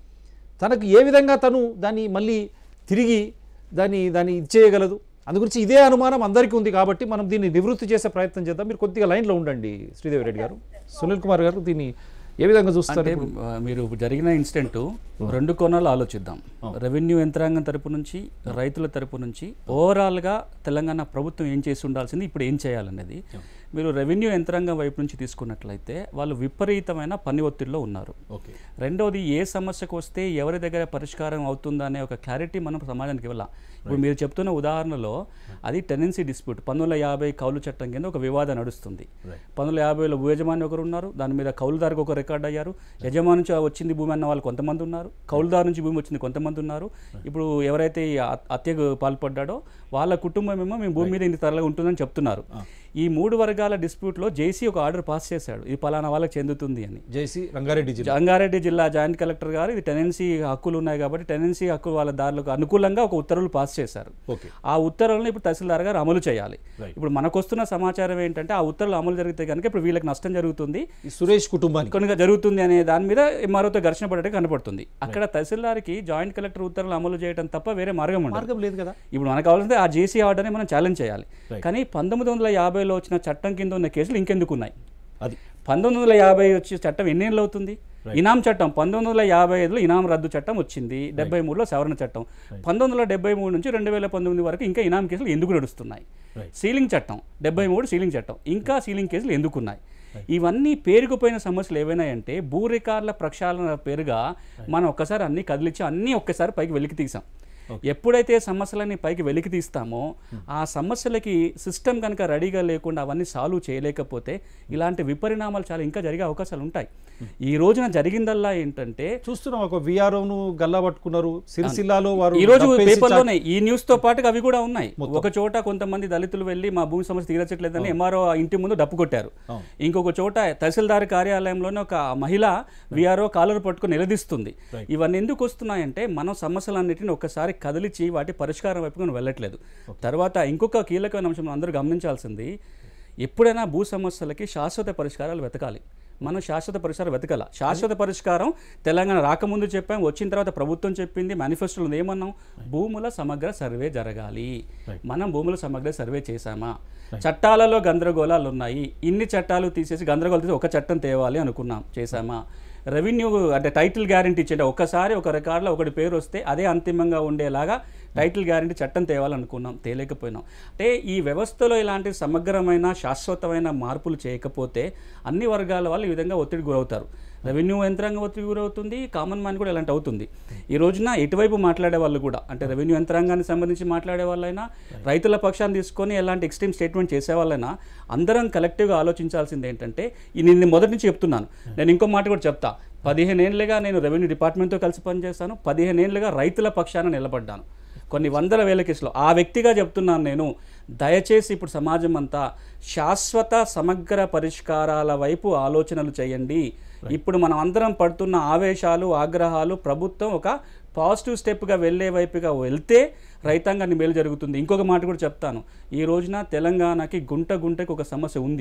తనకు ఏ విధంగా తను దాన్ని మళ్ళీ తిరిగి దాన్ని దాన్ని ఇచ్చేయగలదు అందు గురించి ఇదే అనుమానం అందరికీ ఉంది కాబట్టి మనం దీన్ని నివృత్తి చేసే ప్రయత్నం చేద్దాం మీరు కొద్దిగా లైన్లో ఉండండి శ్రీదేవి రెడ్డి గారు సునీల్ కుమార్ గారు దీన్ని ఏ విధంగా చూస్తారు అంటే ఆ, మీరు జరిగిన ఇన్సిడెంట్ రెండు కోణాలు ఆలోచిద్దాం రెవెన్యూ యంత్రాంగం తరపు నుంచి రైతుల తరపు నుంచి ఓవరాల్గా తెలంగాణ ప్రభుత్వం ఏం చేసి ఉండాల్సింది ఇప్పుడు ఏం చేయాలనేది మీరు రెవెన్యూ యంత్రాంగం వైపు నుంచి తీసుకున్నట్లయితే వాళ్ళు విపరీతమైన పని ఒత్తిడిలో ఉన్నారు ఓకే రెండవది ఏ సమస్యకు వస్తే ఎవరి దగ్గర పరిష్కారం అవుతుందా అనే ఒక క్లారిటీ మనం సమాజానికి ఇవ్వాల ఇప్పుడు మీరు చెప్తున్న ఉదాహరణలో అది టెనెన్సీ డిస్ప్యూట్ పంతొమ్మిది వందల యాభై కౌలు చట్టం కింద ఒక వివాదం నడుస్తుంది పంతొమ్మిది వందల యాభైలో భూ యజమాని ఒకరు ఉన్నారు దాని మీద కౌలుదారుకు ఒక రికార్డ్ అయ్యారు యజమాని నుంచి వచ్చింది భూమి అన్న వాళ్ళు కొంతమంది ఉన్నారు కౌలుదారు నుంచి భూమి వచ్చింది కొంతమంది ఉన్నారు ఇప్పుడు ఎవరైతే ఈ హ- హత్యకు పాల్పడ్డాడో వాళ్ళ కుటుంబం ఏమో మేము భూమి మీద ఇంత తరగా ఉంటుందని చెప్తున్నారు ఈ మూడు వర్గాల డిస్ప్యూట్లో జేసీ ఒక ఆర్డర్ పాస్ చేశాడు ఇది పలానా వాళ్ళకి చెందుతుంది అని జేసీ రంగారెడ్డి జిల్లా రంగారెడ్డి జిల్లా జాయింట్ కలెక్టర్ గారు ఇది టెనెన్సీ హక్కులు ఉన్నాయి కాబట్టి టెనెన్సీ హక్కు వాళ్ళ దారులకు అనుకూలంగా ఒక ఉత్తర్వులు పాస్ చేశారు ఓకే ఆ ఉత్తర్వులను ఇప్పుడు తహసీల్దార్ గారు అమలు చేయాలి Right. ఇప్పుడు మనకు వస్తున్న సమాచారం ఏంటంటే ఆ ఉత్తర్వులు అమలు జరిగితే కనుక ఇప్పుడు వీళ్ళకి నష్టం జరుగుతుంది ఈ సురేష్ కుటుంబానికి కొనుక జరుగుతుంది అనే దాని మీద ఎంఆర్ఓతో ఘర్షణ పడేట కనపడుతుంది అక్కడ తహసీల్దార్కి జాయింట్ కలెక్టర్ ఉత్తర్వులు అమలు చేయడం తప్ప వేరే మార్గం ఉండదు మార్గం లేదు కదా ఇప్పుడు మనకు కావాల్సింది ఆ జేసీ ఆర్డర్ని మనం ఛాలెంజ్ చేయాలి కానీ పంతొమ్మిది వందల యాభైలో వచ్చిన చట్టం కింద ఉన్న కేసులు ఇంకెందుకు ఉన్నాయి అది పంతొమ్మిది వందల యాభై వచ్చే చట్టం ఎన్ని ఏళ్ళు అవుతుంది ఇనాం చట్టం పంతొమ్మిది వందల యాభై ఐదులో ఇనాం రద్దు చట్టం వచ్చింది డెబ్బై మూడులో సవరణ చట్టం పంతొమ్మిది వందల డెబ్బై మూడు నుంచి రెండు వేల పంతొమ్మిది వరకు ఇంకా ఇనాం కేసులు ఎందుకు నడుస్తున్నాయి Right. సీలింగ్ చట్టం డెబ్బై మూడు సీలింగ్ చట్టం ఇంకా సీలింగ్ కేసులు ఎందుకున్నాయి ఇవన్నీ పేరుకుపోయిన సమస్యలు ఏవైనాయంటే భూ రికార్డుల ప్రక్షాళన పేరుగా మనం ఒక్కసారి అన్ని కదిలించి అన్నీ ఒక్కసారి పైకి వెలికి తీసాం ఎప్పుడైతే సమస్యలన్నీ పైకి వెలికి తీస్తామో ఆ సమస్యలకి సిస్టమ్ కనుక రెడీగా లేకుండా అవన్నీ సాల్వ్ చేయలేకపోతే ఇలాంటి విపరిణామాలు చాలా ఇంకా జరిగే అవకాశాలు ఉంటాయి ఈ రోజున జరిగిందల్లా ఏంటంటే చూస్తున్నాం ఒక విఆర్ఓను గల్లా పట్టుకున్నారు సిరిసిల్లాలో వారు ఈ రోజు డబ్బేసి పేపర్లోనే ఈ న్యూస్ తో పాటుగా అవి కూడా ఉన్నాయి ఒక చోట కొంతమంది దళితులు వెళ్ళి మా భూమి సమస్య తీరచట్లేదని ఎంఆర్ఓ ఇంటి ముందు డప్పు కొట్టారు అవును. ఇంకొక చోట తహసీల్దార్ కార్యాలయంలోనే ఒక మహిళ విఆర్ఓ కాలర్ పట్టుకుని నిలదీస్తుంది ఇవన్నీ ఎందుకు వస్తున్నాయంటే మనం సమస్యలన్నిటిని ఒక్కసారి కదిలిచి వాటి పరిష్కారం వైపు మనం వెళ్ళట్లేదు తర్వాత ఇంకొక కీలకమైన అంశం మనం అందరూ గమనించాల్సింది ఎప్పుడైనా భూ సమస్యలకి శాశ్వత పరిష్కారాలు వెతకాలి మనం శాశ్వత పరిష్కారం వెతకాల శాశ్వత పరిష్కారం తెలంగాణ రాకముందు చెప్పాం వచ్చిన తర్వాత ప్రభుత్వం చెప్పింది మేనిఫెస్టోలో ఏమన్నాం భూముల సమగ్ర సర్వే జరగాలి మనం భూముల సమగ్ర సర్వే చేశామా చట్టాలలో గందరగోళాలు ఉన్నాయి ఇన్ని చట్టాలు తీసేసి గందరగోళం తీసి ఒక చట్టం తేవాలి అనుకున్నాం చేశామా రెవెన్యూ అంటే టైటిల్ గ్యారంటీ ఇచ్చేట ఒక్కసారి ఒక రికార్డులో ఒకటి పేరు వస్తే అదే అంతిమంగా ఉండేలాగా టైటిల్ గ్యారంటీ చట్టం తేవాలనుకున్నాం తేలేకపోయినాం అంటే ఈ వ్యవస్థలో ఇలాంటి సమగ్రమైన శాశ్వతమైన మార్పులు చేయకపోతే అన్ని వర్గాల వాళ్ళు ఈ విధంగా ఒత్తిడి గురవుతారు రెవెన్యూ యంత్రాంగం ఒత్తిడి గురవుతుంది కామన్ మ్యాన్ కూడా ఇలాంటి అవుతుంది ఈ రోజున ఇటువైపు మాట్లాడే వాళ్ళు కూడా అంటే రెవెన్యూ యంత్రాంగానికి సంబంధించి మాట్లాడే వాళ్ళైనా రైతుల పక్షాన్ని తీసుకొని ఎలాంటి ఎక్స్ట్రీమ్ స్టేట్మెంట్ చేసే వాళ్ళైనా అందరం కలెక్టివ్గా ఆలోచించాల్సింది ఏంటంటే ఈ నేను మొదటి నుంచి చెప్తున్నాను నేను ఇంకో మాట కూడా చెప్తా పదిహేను ఏళ్ళుగా నేను రెవెన్యూ డిపార్ట్మెంట్తో కలిసి పనిచేస్తాను పదిహేను ఏళ్ళుగా రైతుల పక్షాన నిలబడ్డాను కొన్ని వందల వేల కేసులు ఆ వ్యక్తిగా చెప్తున్నాను నేను దయచేసి ఇప్పుడు సమాజం అంతా శాశ్వత సమగ్ర పరిష్కారాల వైపు ఆలోచనలు చేయండి ఇప్పుడు మనం అందరం పడుతున్న ఆవేశాలు ఆగ్రహాలు ప్రభుత్వం ఒక పాజిటివ్ స్టెప్గా వెళ్ళే వైపుగా వెళ్తే రైతాంగాన్ని మేలు జరుగుతుంది ఇంకొక మాట కూడా చెప్తాను ఈ రోజున తెలంగాణకి గుంట గుంటకి ఒక సమస్య ఉంది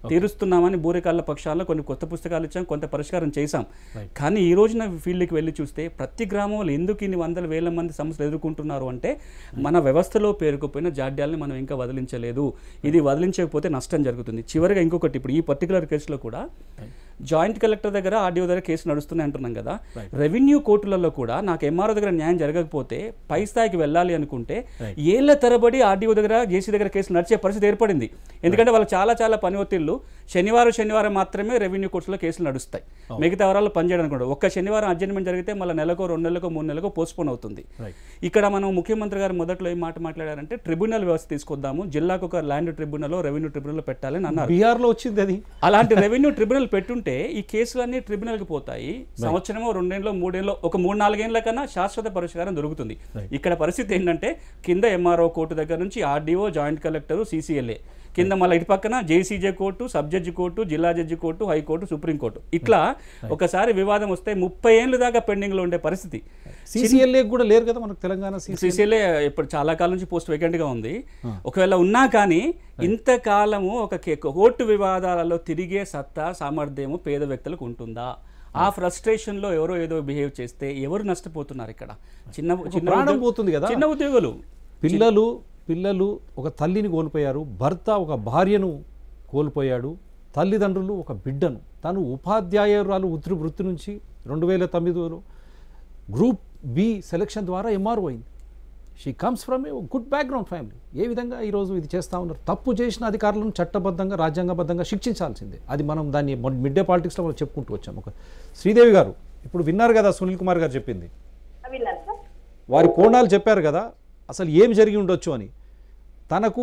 తీరుస్తున్నామని బూరెకాళ్ళ పక్షాల్లో కొన్ని కొత్త పుస్తకాలు ఇచ్చాం కొంత పరిష్కారం చేశాం కానీ ఈ రోజున ఫీల్డ్కి వెళ్ళి చూస్తే ప్రతి గ్రామంలో ఎందుకు ఇన్ని వందల వేల మంది సమస్యలు ఎదుర్కొంటున్నారు అంటే మన వ్యవస్థలో పేరుకుపోయిన జాడ్యాల్ని మనం ఇంకా వదిలించలేదు ఇది వదిలించకపోతే నష్టం జరుగుతుంది చివరిగా ఇంకొకటి ఇప్పుడు ఈ పర్టికులర్ కేసులో కూడా జాయింట్ కలెక్టర్ దగ్గర ఆర్డీఓ దగ్గర కేసు నడుస్తున్నాయి అంటున్నాం కదా రెవెన్యూ కోర్టులలో కూడా నాకు ఎంఆర్ఓ దగ్గర న్యాయం జరగకపోతే పై స్థాయికి వెళ్ళాలి అనుకుంటే ఏళ్ల తరబడి ఆర్డీఓ దగ్గర జేసీ దగ్గర కేసు నడిచే పరిస్థితి ఏర్పడింది ఎందుకంటే వాళ్ళు చాలా చాలా పని ఒత్తిళ్ళు శనివారం శనివారం మాత్రమే రెవెన్యూ కోర్టులో కేసులు నడుస్తాయి మిగతా వారాలు పనిచేయడానికి కూడా ఒక్క శనివారం అడ్జర్మెంట్ జరిగితే మళ్ళీ నెలకో రెండు నెలలకో మూడు నెలలకో పోస్ట్పోన్ అవుతుంది ఇక్కడ మనం ముఖ్యమంత్రి గారు మొదట్లో ఏం మాట మాట్లాడారంటే ట్రిబ్యునల్ వ్యవస్థ తీసుకొద్దాము జిల్లాకు ఒక ల్యాండ్ ట్రిబ్యునల్ రెవెన్యూ ట్రిబ్యునల్ పెట్టాలని అన్నారు బీహార్లో వచ్చింది అది అలాంటి రెవెన్యూ ట్రిబ్యునల్ పెట్టుంటే ఈ కేసులన్నీ ట్రిబ్యునల్కి పోతాయి సంవత్సరమో రెండేళ్ళలో మూడేళ్ళలో ఒక మూడు నాలుగేళ్ల కన్నా శాశ్వత పరిష్కారం దొరుకుతుంది ఇక్కడ పరిస్థితి ఏంటంటే కింద ఎంఆర్ఓ కోర్టు దగ్గర నుంచి ఆర్డీఓ జాయింట్ కలెక్టర్ సీసీఎల్ఏ కింద మళ్ళీ ఇటు పక్కన JCJ court sub judge court జిల్లా జడ్జి కోర్టు హైకోర్టు సుప్రీంకోర్టు ఇట్లా ఒకసారి వివాదం వస్తే ముప్పై ఏళ్ళు దాకా పెండింగ్లో ఉండే పరిస్థితి సీసీఎల్ఏ కూడా లేరు కదా మనకు తెలంగాణ సీసీ సిసిఎల్ఏ ఇప్పుడు చాలా కాలం నుంచి పోస్ట్ వేకెంట్గా ఉంది ఒకవేళ ఉన్నా కానీ ఇంతకాలము ఒక కే- కోర్టు వివాదాలలో తిరిగే సత్తా సామర్థ్యము పేద వ్యక్తులకు ఉంటుందా ఆ ఫ్రస్ట్రేషన్ లో ఎవరో ఏదో బిహేవ్ చేస్తే ఎవరు నష్టపోతున్నారు ఇక్కడ చిన్న చిన్న ప్రాణం ఉద్యోగ- పోతుంది కదా. చిన్న ఉద్యోగులు పిల్లలు పిల్లలు ఒక తల్లిని కోల్పోయారు భర్త ఒక భార్యను కోల్పోయాడు తల్లిదండ్రులు ఒక బిడ్డను తను ఉపాధ్యాయురాలు వృత్తి వృత్తి నుంచి రెండు వేల తొమ్మిదిలో గ్రూప్ బి సెలక్షన్ ద్వారా ఎంఆర్ఓ అయింది she comes from a good background family ఏ విధంగా ఈరోజు ఇది చేస్తూ ఉన్నారు తప్పు చేసిన అధికారులను చట్టబద్ధంగా రాజ్యాంగబద్ధంగా శిక్షించాల్సిందే అది మనం దాన్ని మిడ్ డే పాలిటిక్స్లో మనం చెప్పుకుంటూ వచ్చాం ఒక శ్రీదేవి గారు ఇప్పుడు విన్నారు కదా సునీల్ కుమార్ గారు చెప్పింది విన్నాను సార్ వారి కోణాలు చెప్పారు కదా అసలు ఏం జరిగి ఉండొచ్చు అని తనకు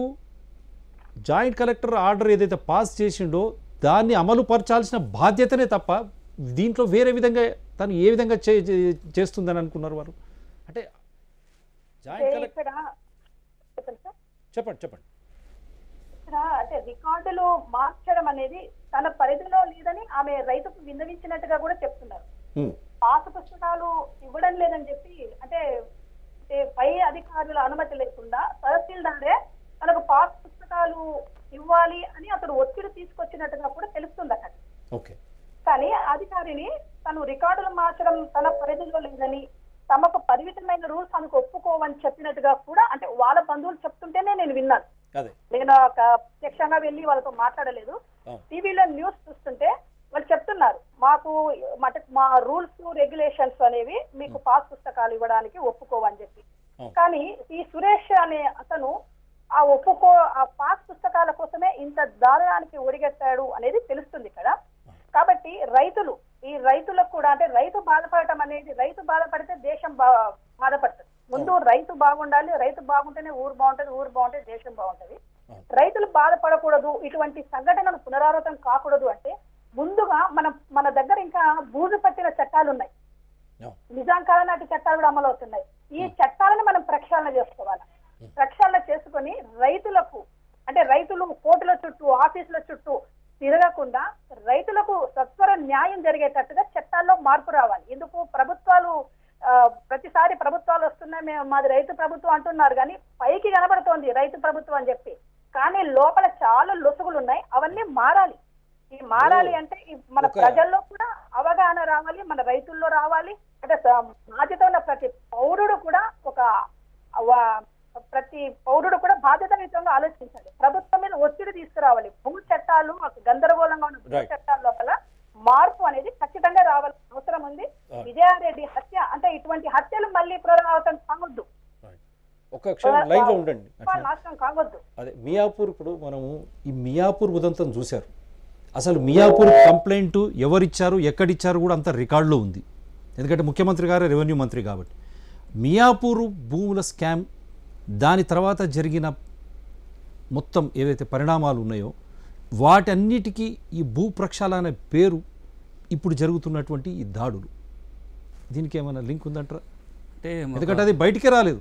జాయింట్ కలెక్టర్ ఆర్డర్ ఏదైతే పాస్ చేసిండో దాన్ని అమలు పరచాల్సిన బాధ్యతనే తప్ప దీంట్లో వేరే విధంగా తను ఏ విధంగా చే చే- చేస్తుందని అనుకున్నారు వారు అంటే జాయింట్ అంటే కలెక్టర్ ఇక్కడ చెప్పండి సార్ చెప్పండి చెప్పండి ఇక్కడ అంటే రికార్డులు మార్చడం అనేది తన పరిధిలో లేదని ఆమె రైతుకు విన్నవించినట్టుగా కూడా చెప్తున్నారు హ్మ్. పాత పుస్తకాలు ఇవ్వడం లేదని చెప్పి అంటే అంటే పై అధికారుల అనుమతి లేకుండా తహసీల్దారే తనకు పాత పుస్తకాలు ఇవ్వాలి అని అతడు ఒత్తిడి తీసుకొచ్చినట్టుగా కూడా తెలుస్తుంది అక్కడ ఓకే కానీ అధికారిని తను రికార్డులు మార్చడం తన పరిధిలో లేదని తమకు పరిమితమైన రూల్స్ ఆమెకు ఒప్పుకోవని చెప్పినట్టుగా కూడా అంటే వాళ్ళ బంధువులు చెప్తుంటేనే నేను విన్నాను అదే నేను ఒక ప్రత్యక్షంగా వెళ్ళి వాళ్ళతో మాట్లాడలేదు అవును. టీవీలో న్యూస్ చూస్తుంటే వాళ్ళు చెప్తున్నారు మాకు మట మా రూల్స్ రెగ్యులేషన్స్ అనేవి మీకు పాస్ పుస్తకాలు ఇవ్వడానికి ఒప్పుకోవని చెప్పి అవును. కానీ ఈ సురేష్ అనే అతను ఆ ఒప్పుకో ఆ పాస్ పుస్తకాల కోసమే ఇంత దారుణానికి ఒడిగట్టాడు అనేది తెలుస్తుంది ఇక్కడ కాబట్టి రైతులు ఈ రైతులకు కూడా అంటే రైతు బాధపడటం అనేది రైతు బాధపడితే దేశం బా బాధపడుతుంది ముందు రైతు బాగుండాలి రైతు బాగుంటేనే ఊరు బాగుంటది ఊరు బాగుంటే దేశం బాగుంటది రైతులు బాధపడకూడదు ఇటువంటి సంఘటనలు పునరావృతం కాకూడదు అంటే ముందుగా మన మన దగ్గర ఇంకా బూజు పట్టిన చట్టాలు ఉన్నాయి అవును. నిజాం కాలం నాటి చట్టాలు కూడా అమలు అవుతున్నాయి ఈ చట్టాలను మనం ప్రక్షాళన చేసుకోవాలి ప్రక్షాళన చేసుకొని రైతులకు అంటే రైతులు కోర్టుల చుట్టూ ఆఫీసుల చుట్టూ తిరగకుండా రైతులకు సత్వర న్యాయం జరిగేటట్టుగా చట్టాల్లో మార్పు రావాలి ఎందుకు ప్రభుత్వాలు ఆ, ప్రతిసారి ప్రభుత్వాలు వస్తున్నాయి మేము మాది రైతు ప్రభుత్వం అంటున్నారు కానీ పైకి కనబడుతోంది రైతు ప్రభుత్వం అని చెప్పి కానీ లోపల చాలా లొసుగులు ఉన్నాయి అవన్నీ మారాలి ఈ మారాలి అంటే ఈ మన ఒక- ప్రజల్లో కూడా అవగాహన రావాలి మన రైతుల్లో రావాలి అంటే స- బాధ్యత ఉన్న ప్రతి పౌరుడు కూడా ఒక వ- ప్రతి పౌరుడు కూడా బాధ్యతాయుతంగా ఆలోచించాలి ప్రభుత్వం మీద ఒత్తిడి తీసుకురావాలి భూ చట్టాలు ఒక గందరగోళంగా ఉన్న భూ Right. చట్టాల లోపల మార్పు అనేది ఖచ్చితంగా రావాల్సిన అవసరం ఉంది విజయారెడ్డి హత్య అంటే ఇటువంటి హత్యలు మళ్ళీ పునరావృతం కావద్దు ఒక్క క్షణం లైన్లో ఉండండి కుటుంబాలు నాశనం కావద్దు అదే మియాపూర్ ఇప్పుడు మనము ఈ మియాపూర్ ఉదంతం చూశారు అసలు మియాపూర్ కంప్లైంట్ ఎవరిచ్చారు ఎక్కడిచ్చారు కూడా అంత రికార్డులో ఉంది ఎందుకంటే ముఖ్యమంత్రి గారే రెవెన్యూ మంత్రి కాబట్టి మియాపూర్ భూముల స్కామ్ దాని తర్వాత జరిగిన మొత్తం ఏవైతే పరిణామాలు ఉన్నాయో వాటన్నిటికీ ఈ భూ ప్రక్షాళన అనే పేరు ఇప్పుడు జరుగుతున్నటువంటి ఈ దాడులు దీనికి ఏమైనా లింక్ ఉందంటారా అంటే ఎందుకంటే అది బయటికే రాలేదు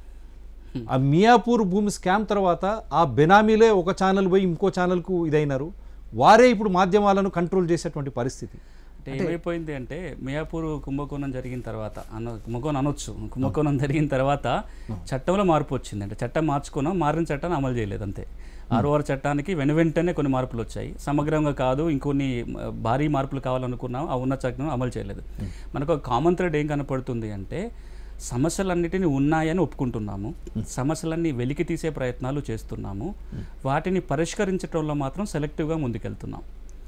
ఆ మియాపూర్ భూమి స్కామ్ తర్వాత ఆ బెనామీలే ఒక ఛానల్ పోయి ఇంకో ఛానల్కు ఇదైనారు వారే ఇప్పుడు మాధ్యమాలను కంట్రోల్ చేసేటువంటి పరిస్థితి అంటే ఏమైపోయింది అంటే మియాపూర్ కుంభకోణం జరిగిన తర్వాత అన్న కుంభకోణం అనొచ్చు కుంభకోణం జరిగిన తర్వాత చట్టంలో మార్పు వచ్చింది అంటే చట్టం మార్చుకున్నాం మారిన చట్టాన్ని అమలు చేయలేదు అంతే ఆర్ఓఆర్ చట్టానికి వెను వెంటనే కొన్ని మార్పులు వచ్చాయి సమగ్రంగా కాదు ఇంకొన్ని మ, భారీ మార్పులు కావాలనుకున్నాం ఆ ఉన్న చట్టం అమలు చేయలేదు మనకు ఒక కామన్ థ్రెడ్ ఏం కనపడుతుంది అంటే సమస్యలన్నిటిని ఉన్నాయని ఒప్పుకుంటున్నాము సమస్యలన్నీ వెలికి తీసే ప్రయత్నాలు చేస్తున్నాము వాటిని పరిష్కరించడంలో మాత్రం సెలెక్టివ్గా ముందుకెళ్తున్నాం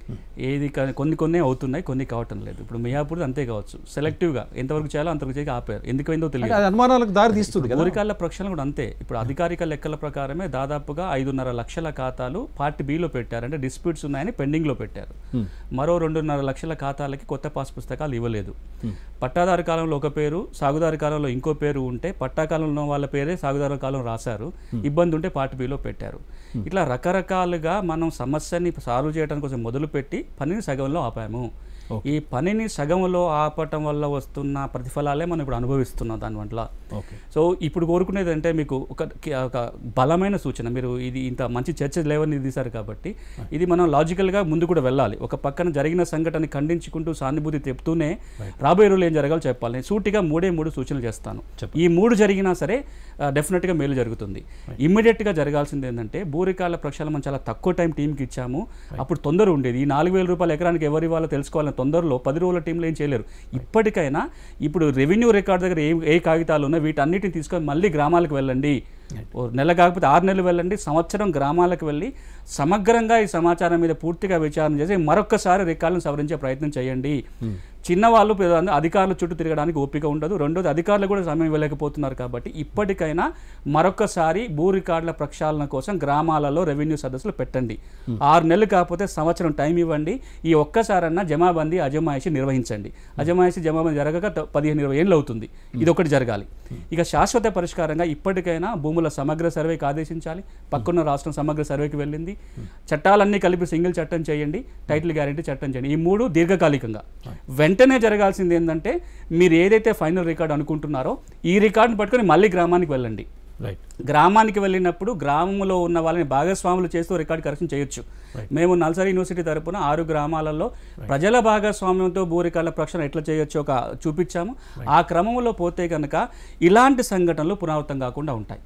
ఏది కా- కొన్ని కొన్ని అవుతున్నాయి కొన్ని కావటం లేదు ఇప్పుడు మియాపూర్ అంతే కావచ్చు సెలెక్టివ్గా ఎంతవరకు చేయాలో అంతవరకు చేయక ఆపారు ఎందుకైందో అంటే తెలియదు అది అనుమానాలకు దారి తీస్తుంది కదా ఊరికాళ్ళ ప్రక్షాళన కూడా అంతే ఇప్పుడు అధికారిక లెక్కల ప్రకారమే దాదాపుగా ఐదున్నర లక్షల ఖాతాలు పార్టీ బిలో పెట్టారు అంటే డిస్ప్యూట్స్ ఉన్నాయని పెండింగ్లో పెట్టారు మరో రెండున్నర లక్షల ఖాతాలకి కొత్త పాస్ పుస్తకాలు ఇవ్వలేదు పట్టాదారు కాలంలో ఒక పేరు సాగుదారు కాలంలో ఇంకో పేరు ఉంటే పట్టా కాలంలో ఉన్న వాళ్ళ పేరే సాగుదారు కాలం రాశారు ఇబ్బంది ఉంటే పార్టీ బిలో పెట్టారు ఇట్లా రకరకాలుగా మనం సమస్యని సాల్వ్ చేయడానికి కోసం మొదలుపెట్టి పనిని సగంలో ఆపాము ఈ పనిని సగంలో ఆపటం వల్ల వస్తున్న ప్రతిఫలాలే మనం ఇప్పుడు అనుభవిస్తున్నాం దాని వల్ల ఓకే సో ఇప్పుడు కోరుకునేది అంటే మీకు ఒక ఒక బలమైన సూచన మీరు ఇది ఇంత మంచి చర్చ లేవని తీశారు కాబట్టి ఇది మనం లాజికల్గా ముందు కూడా వెళ్ళాలి ఒక పక్కన జరిగిన సంఘటన ఖండించుకుంటూ సానుభూతి తెప్పుతూనే రాబోయే రోజులు ఏం జరగాలో చెప్పాలి నేను సూటిగా మూడే మూడు సూచనలు చేస్తాను ఈ మూడు జరిగినా సరే ఆ, డెఫినెట్గా మేలు జరుగుతుంది ఇమ్మీడియట్గా జరగాల్సింది ఏంటంటే బూరికాల ప్రక్షాళన మనం చాలా తక్కువ టైం టీంకి ఇచ్చాము అప్పుడు తొందర ఉండేది ఈ నాలుగు వేల రూపాయలు ఎకరానికి ఎవరి వాళ్ళో తెలుసుకోవాలని తొందరలో పది రోజుల టీంలో ఏం చేయలేరు ఇప్పటికైనా ఇప్పుడు రెవెన్యూ రికార్డ్ దగ్గర ఏ ఏ కాగితాలు ఉన్నాయి వీటన్నిటిని తీసుకొని మళ్ళీ గ్రామాలకు వెళ్ళండి ఓ నెల కాకపోతే ఆరు నెలలు వెళ్ళండి సంవత్సరం గ్రామాలకు వెళ్ళి సమగ్రంగా ఈ సమాచారం మీద పూర్తిగా విచారణ చేసి మరొక్కసారి రికార్డులను సవరించే ప్రయత్నం చేయండి చిన్నవాళ్ళు పెద్ద- అధికారుల చుట్టూ తిరగడానికి ఓపిక ఉండదు రెండోది అధికారులు కూడా సమయం ఇవ్వలేకపోతున్నారు కాబట్టి ఇప్పటికైనా మరొకసారి భూ రికార్డుల ప్రక్షాళన కోసం గ్రామాలలో రెవెన్యూ సదస్సులు పెట్టండి ఆరు నెలలు కాకపోతే సంవత్సరం టైం ఇవ్వండి ఈ ఒక్కసారన్నా జమాబందీ అజమాయిషి నిర్వహించండి అజమాయిషి జమాబందీ జరగక త- పదిహేను ఇరవై ఏళ్ళు అవుతుంది ఇది ఒకటి జరగాలి ఇక శాశ్వత పరిష్కారంగా ఇప్పటికైనా భూముల సమగ్ర సర్వేకి ఆదేశించాలి పక్కన్న రాష్ట్రం సమగ్ర సర్వేకి వెళ్ళింది చట్టాలన్నీ కలిపి సింగిల్ చట్టం చేయండి టైటిల్ గ్యారెంటీ చట్టం చేయండి ఈ మూడు దీర్ఘకాలికంగా వెంటనే జరగాల్సింది ఏంటంటే మీరు ఏదైతే ఫైనల్ రికార్డ్ అనుకుంటున్నారో ఈ రికార్డుని పట్టుకొని మళ్ళీ గ్రామానికి వెళ్ళండి రైట్ గ్రామానికి వెళ్ళినప్పుడు గ్రామంలో ఉన్న వాళ్ళని భాగస్వాములు చేస్తూ రికార్డ్ కరెక్షన్ చేయొచ్చు మేము నల్సారి యూనివర్సిటీ తరపున ఆరు గ్రామాలలో ప్రజల భాగస్వామ్యంతో భూ రికార్డుల ప్రక్షణ ఎట్లా చేయొచ్చు ఒక చూపించాము ఆ క్రమంలో పోతే కనుక ఇలాంటి సంఘటనలు పునరావృతం కాకుండా ఉంటాయి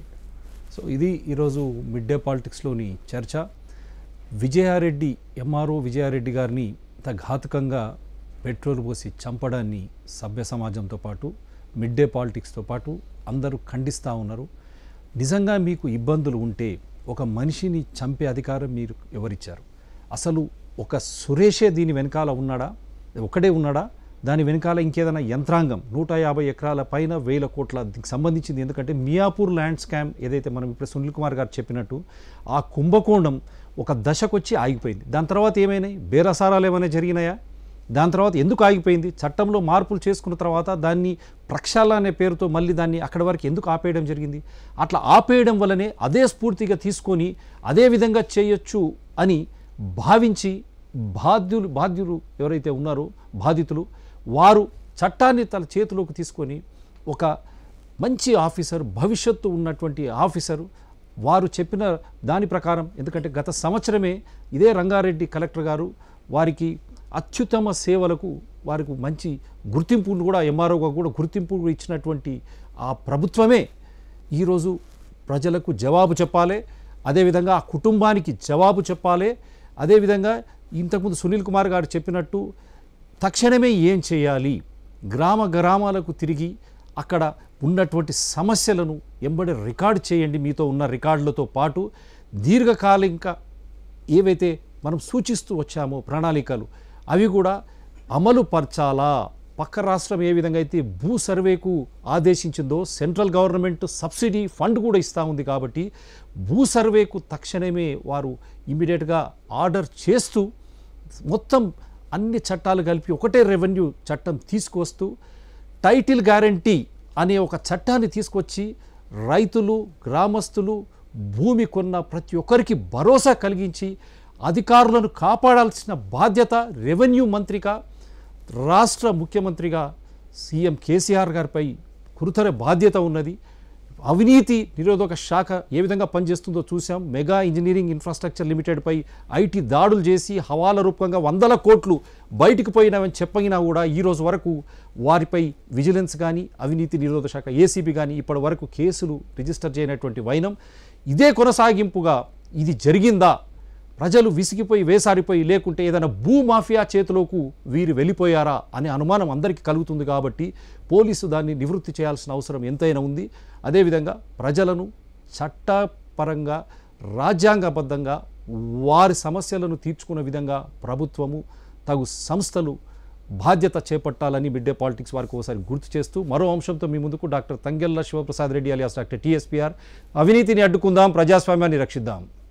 సో ఇది ఈరోజు మిడ్ డే పాలిటిక్స్లోని చర్చ విజయారెడ్డి ఎంఆర్ఓ విజయారెడ్డి గారిని ఇంత ఘాతుకంగా పెట్రోల్ పోసి చంపడాన్ని సభ్య సమాజంతో పాటు మిడ్ డే పాలిటిక్స్తో పాటు అందరూ ఖండిస్తూ ఉన్నారు నిజంగా మీకు ఇబ్బందులు ఉంటే ఒక మనిషిని చంపే అధికారం మీరు ఎవరిచ్చారు అసలు ఒక సురేషే దీని వెనకాల ఉన్నాడా ఒకడే ఉన్నాడా దాని వెనకాల ఇంకేదైనా యంత్రాంగం నూట యాభై ఎకరాల పైన వేల కోట్ల దీనికి సంబంధించింది ఎందుకంటే మియాపూర్ ల్యాండ్ స్కామ్ ఏదైతే మనం ఇప్పుడు సునీల్ కుమార్ గారు చెప్పినట్టు ఆ కుంభకోణం ఒక దశకొచ్చి ఆగిపోయింది దాని తర్వాత ఏమైనాయి బేరసారాలు ఏమైనా జరిగినాయా దాని తర్వాత ఎందుకు ఆగిపోయింది చట్టంలో మార్పులు చేసుకున్న తర్వాత దాన్ని ప్రక్షాళన అనే పేరుతో మళ్ళీ దాన్ని అక్కడి వరకు ఎందుకు ఆపేయడం జరిగింది అట్లా ఆపేయడం వల్లనే అదే స్ఫూర్తిగా తీసుకొని అదే విధంగా చేయొచ్చు అని భావించి బాధ్యులు బాధ్యులు ఎవరైతే ఉన్నారో బాధితులు వారు చట్టాన్ని తన చేతిలోకి తీసుకొని ఒక మంచి ఆఫీసర్ భవిష్యత్తు ఉన్నటువంటి ఆఫీసరు వారు చెప్పిన దాని ప్రకారం ఎందుకంటే గత సంవత్సరమే ఇదే రంగారెడ్డి కలెక్టర్ గారు వారికి అత్యుత్తమ సేవలకు వారికి మంచి గుర్తింపును కూడా ఎంఆర్ఓగా కూడా గుర్తింపు ఇచ్చినటువంటి ఆ ప్రభుత్వమే ఈరోజు ప్రజలకు జవాబు చెప్పాలి అదేవిధంగా ఆ కుటుంబానికి జవాబు చెప్పాలి అదేవిధంగా ఇంతకుముందు సునీల్ కుమార్ గారు చెప్పినట్టు తక్షణమే ఏం చేయాలి గ్రామ గ్రామాలకు తిరిగి అక్కడ ఉన్నటువంటి సమస్యలను ఎంబడి రికార్డ్ చేయండి మీతో ఉన్న రికార్డులతో పాటు దీర్ఘకాలిక ఏవైతే మనం సూచిస్తూ వచ్చామో ప్రణాళికలు అవి కూడా అమలు పరచాలా పక్క రాష్ట్రం ఏ విధంగా అయితే భూ సర్వేకు ఆదేశించిందో సెంట్రల్ గవర్నమెంట్ సబ్సిడీ ఫండ్ కూడా ఇస్తూ ఉంది కాబట్టి భూ సర్వేకు తక్షణమే వారు ఇమీడియట్గా ఆర్డర్ చేస్తూ మొత్తం అన్ని చట్టాలు కలిపి ఒకటే రెవెన్యూ చట్టం తీసుకొస్తూ టైటిల్ గ్యారంటీ అనే ఒక చట్టాన్ని తీసుకొచ్చి రైతులు గ్రామస్తులు భూమి కొన్న ప్రతి ఒక్కరికి భరోసా కలిగించి అధికారులను కాపాడాల్సిన బాధ్యత రెవెన్యూ మంత్రిగా రాష్ట్ర ముఖ్యమంత్రిగా సీఎం కేసీఆర్ గారిపై గురుతర బాధ్యత ఉన్నది అవినీతి నిరోధక శాఖ ఏ విధంగా పనిచేస్తుందో చూసాం మెగా ఇంజనీరింగ్ ఇన్ఫ్రాస్ట్రక్చర్ లిమిటెడ్పై ఐటీ దాడులు చేసి హవాలా రూపంగా వందల కోట్లు బయటికి పోయినవని చెప్పగినా కూడా ఈ రోజు వరకు వారిపై విజిలెన్స్ కానీ అవినీతి నిరోధక శాఖ ఏసీబీ కానీ ఇప్పటి వరకు కేసులు రిజిస్టర్ చేయనటువంటి వైనం ఇదే కొనసాగింపుగా ఇది జరిగిందా ప్రజలు విసిగిపోయి వేసారిపోయి లేకుంటే ఏదైనా భూమాఫియా చేతిలోకి వీరు వెళ్ళిపోయారా అనే అనుమానం అందరికీ కలుగుతుంది కాబట్టి పోలీసు దాన్ని నివృత్తి చేయాల్సిన అవసరం ఎంతైనా ఉంది అదేవిధంగా ప్రజలను చట్టపరంగా రాజ్యాంగబద్ధంగా వారి సమస్యలను తీర్చుకునే విధంగా ప్రభుత్వము తగు సంస్థలు బాధ్యత చేపట్టాలని మిడ్ డే పాలిటిక్స్ వారికి ఒకసారి గుర్తు చేస్తూ మరో అంశంతో మీ ముందుకు doctor Tangella Sivaprasad Reddy alias doctor TSPR అవినీతిని అడ్డుకుందాం ప్రజాస్వామ్యాన్ని రక్షిద్దాం